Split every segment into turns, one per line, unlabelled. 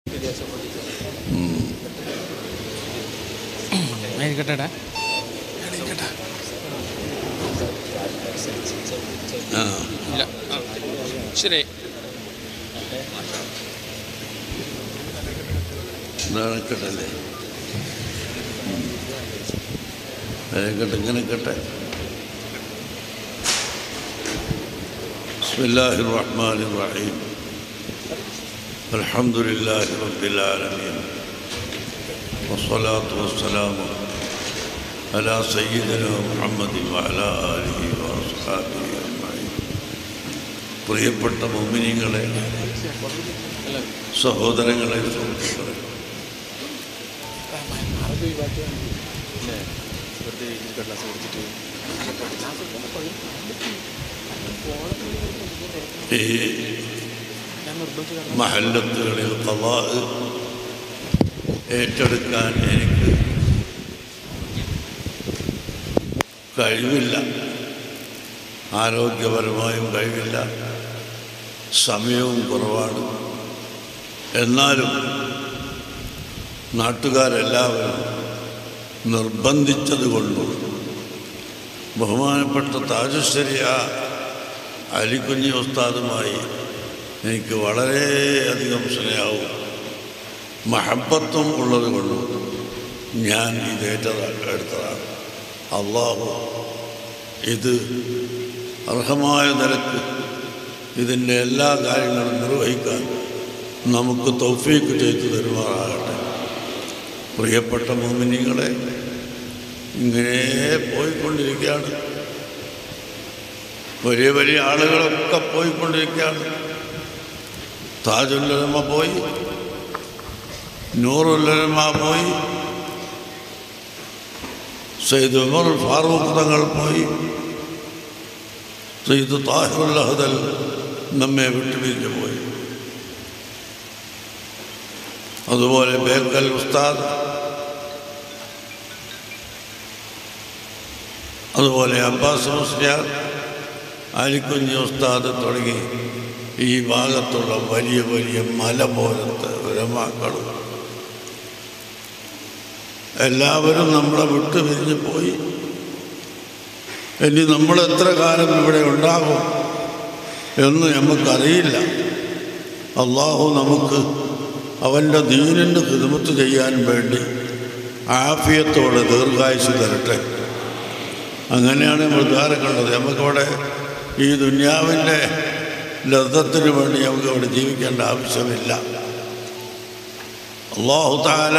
ആയിരിക്കട്ടെടാ
ആ
ഇല്ല ആ. ശരി
നടക്കട്ടല്ലേ കട്ടെ ഇങ്ങനെ കട്ടെ بسم الله الرحمن الرحيم الحمد لله رب العالمين والصلاة والسلام على سيدنا محمد وعلى آله وأصحابه أجمعين പ്രിയപ്പെട്ട മോമിനികളെ സഹോദരങ്ങളെ സുഹൃത്തുക്കളെ ഈ മഹല്ലത്തുകളിൽ കവാ ഏറ്റെടുക്കാൻ എനിക്ക് കഴിവില്ല ആരോഗ്യപരമായും കഴിവില്ല സമയവും കുറവാണ് എന്നാലും നാട്ടുകാരെല്ലാവരും നിർബന്ധിച്ചത് കൊണ്ടും ബഹുമാനപ്പെട്ട താജശ്ശേരിയ അലിക്കുഞ്ഞി ഉസ്താദുമായി എനിക്ക് വളരെയധികം സ്നേഹവും മഹബത്തും ഉള്ളത് കൊണ്ടും ഞാൻ ഇതേറ്റതാ എടുത്തതാണ് അള്ളാഹു ഇത് അർഹമായ നിലക്ക് ഇതിൻ്റെ എല്ലാ കാര്യങ്ങളും നിർവഹിക്കാൻ നമുക്ക് തൗഫീക്ക് ചെയ്തു തരുമാറാകട്ടെ പ്രിയപ്പെട്ട മോമിനികളെ ഇങ്ങനെ പോയിക്കൊണ്ടിരിക്കുകയാണ് വലിയ വലിയ ആളുകളൊക്കെ പോയിക്കൊണ്ടിരിക്കുകയാണ് താജുല്ലമ പോയി നൂറുല്ലമ പോയി സെയ്ദ് ഉമർ ഫാറൂഖ് തങ്ങൾ പോയി സെയ്ദ് താഹിറുൽ അഹദൽ നമ്മെ വിട്ടുപിരിഞ്ഞു പോയി അതുപോലെ ബേക്കൽ ഉസ്താദ് അതുപോലെ അബ്ബാസ് മുസ്ലിയാർ അലിക്കുഞ്ഞി ഉസ്താദ് തുടങ്ങി ഈ ഭാഗത്തുള്ള വലിയ വലിയ മല പോലത്തെ ഉരമാക്കൾ എല്ലാവരും നമ്മളെ വിട്ടു പിരിഞ്ഞു പോയി ഇനി നമ്മൾ എത്ര കാലം ഇവിടെ ഉണ്ടാകും എന്ന് നമുക്കറിയില്ല അള്ളാഹു നമുക്ക് അവൻ്റെ ദീനിന് ഹിദമത്ത് ചെയ്യാൻ വേണ്ടി ആഫിയത്തോടെ ദീർഘായുസ് തരട്ടെ അങ്ങനെയാണ് നമ്മൾ ദ്വാരം കണ്ടത് നമുക്കവിടെ ഈ ദുന്യാവിൻ്റെ ലബ്ധത്തിന് വേണ്ടി നമുക്ക് അവിടെ ജീവിക്കേണ്ട ആവശ്യമില്ല അള്ളാഹു താല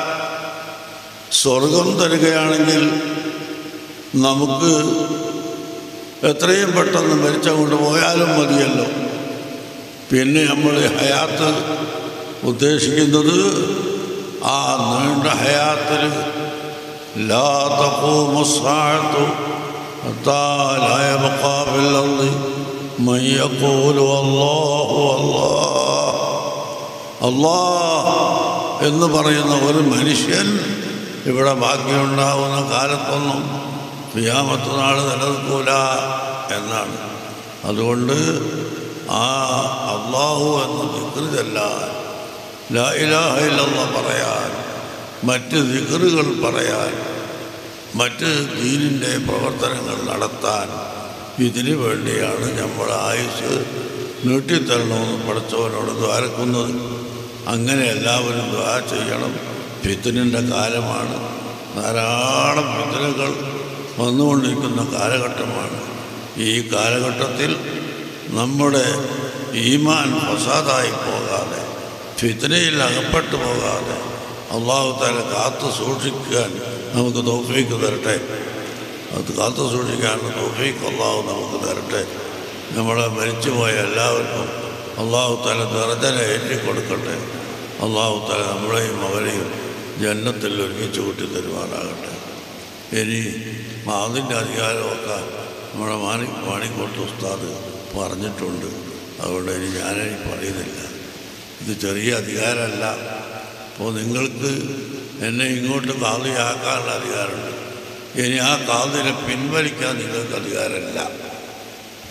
സ്വർഗം തരികയാണെങ്കിൽ നമുക്ക് എത്രയും പെട്ടെന്ന് മരിച്ചങ്ങോട്ട് പോയാലും മതിയല്ലോ പിന്നെ നമ്മൾ ഹയാത്ത് ഉദ്ദേശിക്കുന്നത് ആ നീണ്ട ഹയാത്തിൽ لا تقوم الساعة حتى لا يبقى في الأرض من يقول الله الله അള്ളാഹ് എന്ന് പറയുന്ന ഒരു മനുഷ്യൻ ഇവിടെ ബാക്കിയുണ്ടാവുന്ന കാലത്തൊന്നും ക്രിയാമത്ത് നാൾ നിലനിൽക്കൂല എന്നാണ് അതുകൊണ്ട് ആ അള്ളാഹു എന്ന് ദിക്റ് ചെല്ലാൻ ലാ ഇലാഹ ഇല്ലല്ലാഹ് പറയാൻ മറ്റ് ദിക്റുകൾ പറയാൻ മറ്റ് ദീനിൻ്റെ പ്രവർത്തനങ്ങൾ നടത്താൻ ഇതിനു വേണ്ടിയാണ് നമ്മൾ ആയുസ് നീട്ടിത്തരണമെന്ന് പഠിച്ചവനോട് ദ്വാരക്കുന്നത് അങ്ങനെ എല്ലാവരും ദ്വാ ചെയ്യണം ഫിത്തിനിൻ്റെ കാലമാണ് ധാരാളം ഫിത്തിനുകൾ വന്നുകൊണ്ടിരിക്കുന്ന കാലഘട്ടമാണ് ഈ കാലഘട്ടത്തിൽ നമ്മുടെ ഈമാൻ ഫസാദായി പോകാതെ ഫിത്തിനയിൽ അകപ്പെട്ടു പോകാതെ അള്ളാഹു താല കാത്തു സൂക്ഷിക്കാൻ നമുക്ക് തോഫീക്ക് തരട്ടെ അത് കാത്തു സൂക്ഷിക്കാനുള്ള തോഫീക്ക് അള്ളാഹു നമുക്ക് തരട്ടെ നമ്മളെ മരിച്ചുപോയ എല്ലാവർക്കും അള്ളാഹു താല നിറഞ്ഞനെ ഏറ്റി കൊടുക്കട്ടെ അള്ളാഹു താല നമ്മളെയും അവരെയും ജന്നത്തിൽ ഒരുമിച്ച് കൂട്ടി തരുവാനാകട്ടെ ഇനി അതിൻ്റെ അധികാരമൊക്കെ നമ്മുടെ മാണി മാണിക്കോട്ട് ഉസ്താദ് പറഞ്ഞിട്ടുണ്ട് അതുകൊണ്ട് ഇനി ഞാനിനി പറയുന്നില്ല ഇത് ചെറിയ അധികാരമല്ല അപ്പോൾ നിങ്ങൾക്ക് എന്നെ ഇങ്ങോട്ട് കാതിയാക്കാനുള്ള അധികാരമുണ്ട് ഇനി ആ കാതിനെ പിൻവലിക്കാൻ നിങ്ങൾക്ക് അധികാരമില്ല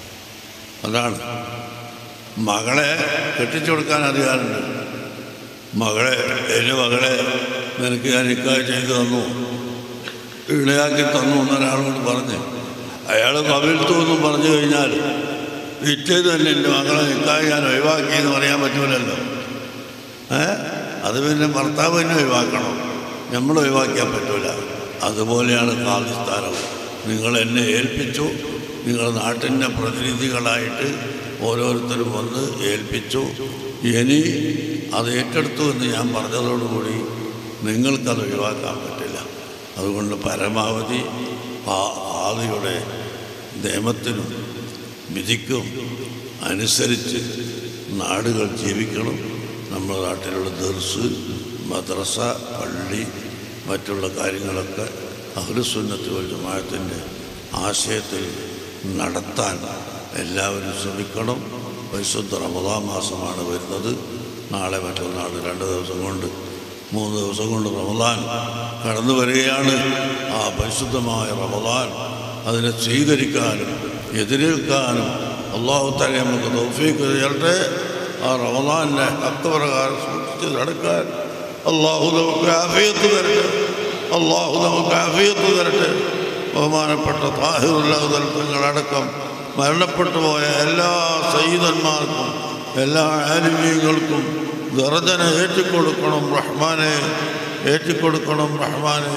അതാണ് മകളെ കെട്ടിച്ചു കൊടുക്കാൻ അധികാരമുണ്ട് മകളെ എൻ്റെ മകളെ നിനക്ക് ഞാൻ നിക്കാഹ് ചെയ്തു തന്നു ഇളയാക്കി തന്നു എന്നൊരാളോട് പറഞ്ഞ് അയാൾ കവിൽത്തു എന്നും പറഞ്ഞു കഴിഞ്ഞാൽ പിറ്റേത് തന്നെ എൻ്റെ മകളെ നിക്കാഹ് ഞാൻ ഒഴിവാക്കി എന്ന് പറയാൻ പറ്റൂലല്ലോ ഏ അത് പിന്നെ ഭർത്താവ് തന്നെ ഒഴിവാക്കണം നമ്മൾ ഒഴിവാക്കിയാൽ പറ്റൂല അതുപോലെയാണ് കാലിസ്ഥാനം നിങ്ങൾ എന്നെ ഏൽപ്പിച്ചു നിങ്ങൾ നാട്ടിൻ്റെ പ്രതിനിധികളായിട്ട് ഓരോരുത്തരും വന്ന് ഏൽപ്പിച്ചു ഇനി അത് ഏറ്റെടുത്തു എന്ന് ഞാൻ പറഞ്ഞതോടുകൂടി നിങ്ങൾക്കത് ഒഴിവാക്കാൻ പറ്റില്ല അതുകൊണ്ട് പരമാവധി ആ ആദിയുടെ നിയമത്തിനും വിധിക്കും അനുസരിച്ച് നാടുകൾ ജീവിക്കണം നമ്മുടെ നാട്ടിലുള്ള ദർസ് മദ്രസ പള്ളി മറ്റുള്ള കാര്യങ്ങളൊക്കെ അഹ്ലുസുന്നത്ത് വൽ ജമാഅത്തിൻ്റെ ആശയത്തിൽ നടത്താൻ എല്ലാവരും ശ്രമിക്കണം പരിശുദ്ധ റമദാ മാസമാണ് വരുന്നത് നാളെ മറ്റന്നാൾ രണ്ട് ദിവസം കൊണ്ട് മൂന്ന് ദിവസം കൊണ്ട് റമദാൻ കടന്നു വരികയാണ് ആ പരിശുദ്ധമായ റമദാൻ അതിനെ സ്വീകരിക്കാനും എതിരേൽക്കാനും അള്ളാഹു തല നമുക്ക് തൗഫീക്ക് ചെയ്യട്ടെ ആ റമദാനിനെ അക്തപ്രകാരം സൂക്ഷിച്ച് നടക്കാൻ അള്ളാഹു നമുക്ക് ആഫിയത്ത് തരട്ടെ അള്ളാഹു നമുക്ക് ആഫിയത്ത് തരട്ടെ ബഹുമാനപ്പെട്ട താഹിറുല്ലാഹുദൽ തങ്ങളടക്കം മരണപ്പെട്ടു പോയ എല്ലാ സയ്യിദന്മാർക്കും എല്ലാ ആലിമീങ്ങൾക്കും ദർജന ഏറ്റിക്കൊടുക്കണം റഹ്മാനെ ഏറ്റിക്കൊടുക്കണം റഹ്മാനെ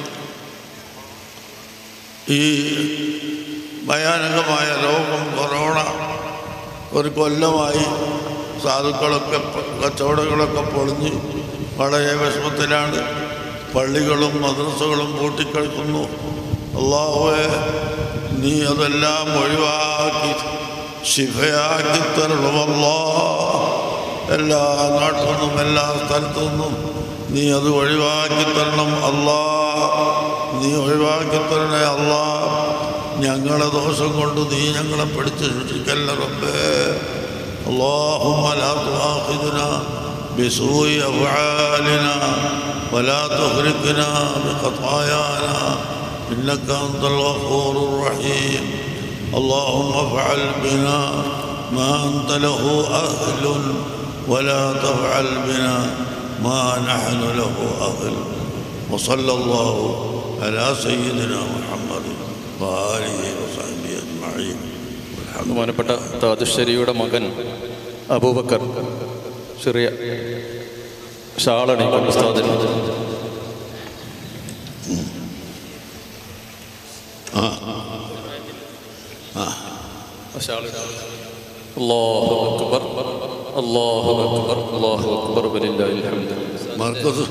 ഈ ഭയാനകമായ രോഗം കൊറോണ ഒരു കൊല്ലമായി സാധുക്കളൊക്കെ പ- കച്ചവടങ്ങളൊക്കെ പൊളിഞ്ഞ് വളരെ വിഷമത്തിലാണ് പള്ളികളും മദ്രസകളും പൂട്ടിക്കിടക്കുന്നു അള്ളാഹുവെ നീ അതെല്ലാം ഒഴിവാക്കി ശിഫയാക്കി തരണമല്ലോ എല്ലാ നാട്ടിൽ നിന്നും എല്ലാ സ്ഥലത്തു നിന്നും നീ അത് ഒഴിവാക്കി തരണം അല്ലാ നീ ഒഴിവാക്കി തരണേ അല്ലാ ഞങ്ങളെ ദോഷം കൊണ്ട് നീ ഞങ്ങളെ പിടിച്ച് ശിക്ഷിക്കല്ല റബ്ബേ اللهم لا تؤاخذنا بسوء أفعالنا ولا تغرقنا بخطايانا إنك أنت الغفور الرحيم اللهم افعل بنا ما أنت له أهل ولا تفعل بنا ما نحن له أهل وصلى الله على سيدنا محمد وآله وصحبه أجمعين والحمد
ബഹുമാനപ്പെട്ട താജുശ്ശേരിയുടെ മകൻ അബൂബക്കർ ചെറിയ ഷാളണി ഉസ്താദിന് അല്ലാഹു അക്ബർ അല്ലാഹു അക്ബർ അല്ലാഹു അക്ബർ വലില്ലാഹിൽ ഹംദ്
മർക്കസ്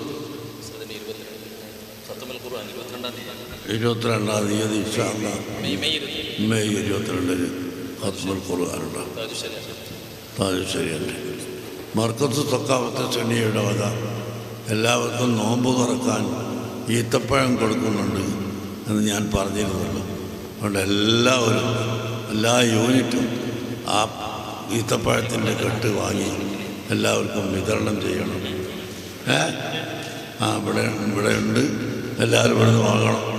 ഇരുപത്തിരണ്ടാം തീയതി ഇൻഷാല്ല മെയ് ഇരുപത്തിരണ്ടിന് ഹസ്മുൽ ഖുർആാനുണ്ട് താജുശ്ശേരിയുണ്ട് മർക്കത്ത് തൊക്കാവത്തെ ചെന്നിയുടെ വക എല്ലാവർക്കും നോമ്പ് തുറക്കാൻ ഈത്തപ്പഴം കൊടുക്കുന്നുണ്ട് എന്ന് ഞാൻ പറഞ്ഞിരുന്നല്ലോ അതുകൊണ്ട് എല്ലാവരും എല്ലാ യൂണിറ്റും ആ ഈത്തപ്പഴത്തിൻ്റെ കെട്ട് വാങ്ങി എല്ലാവർക്കും വിതരണം ചെയ്യണം ഏ ആ ഇവിടെ ഇവിടെ ഉണ്ട് എല്ലാവരും ഇവിടെ നിന്ന് വാങ്ങണം